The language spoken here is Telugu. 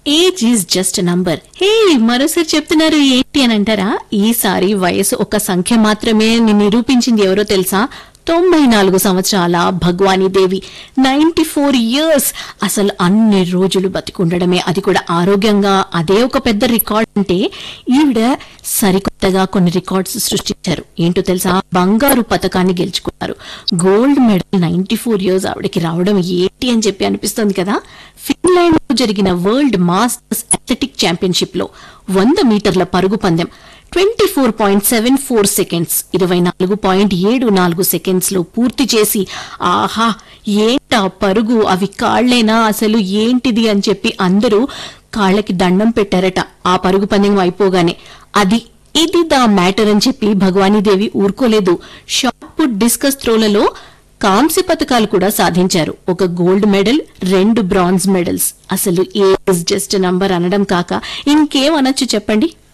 age is just number hey మరోసారి చెప్తున్నారు ఏంటి అని అంటారా ఈసారి వయసు ఒక సంఖ్య మాత్రమే అని నిరూపించింది ఎవరో తెలుసా తొంభై నాలుగు సంవత్సరాల Bhagwani Devi ninety four years అసలు అన్ని రోజులు బతికుండడమే అది కూడా ఆరోగ్యంగా అదే ఒక పెద్ద రికార్డ్ అంటే ఈవిడ సరికొత్తగా కొన్ని రికార్డ్స్ సృష్టించారు ఏంటో తెలుసా బంగారు పథకాన్ని గెలుచుకున్నారు gold medal ninety four years ఆవిడకి రావడం ఏంటి అని చెప్పి అనిపిస్తుంది కదా ఫిన్లాండ్ లో జరిగిన వరల్డ్ మాస్టర్స్ అథ్లెటిక్ ఛాంపియన్షిప్ లో వంద మీటర్ల పరుగు పందెం twenty four point seven four seconds ఇరవై నాలుగు పాయింట్ ఏడు నాలుగు సెకండ్స్ లో పూర్తి చేసి ఆహా ఏంటా పరుగు అవి కాళ్లేనా అసలు ఏంటిది అని చెప్పి అందరూ కాళ్ళకి దండం పెట్టారట ఆ పరుగు పందెం అయిపోగానే అది ఇది దా మ్యాటర్ అని చెప్పి భగవానీదేవి ఊరుకోలేదు షార్ట్ పుట్ డిస్కస్ త్రోలలో కాంస్య పథకాలు కూడా సాధించారు ఒక గోల్డ్ మెడల్ రెండు బ్రాంజ్ మెడల్స్ అసలు ఏజ్ జస్ట్ నంబర్ అనడం కాక ఇంకేం అనొచ్చు చెప్పండి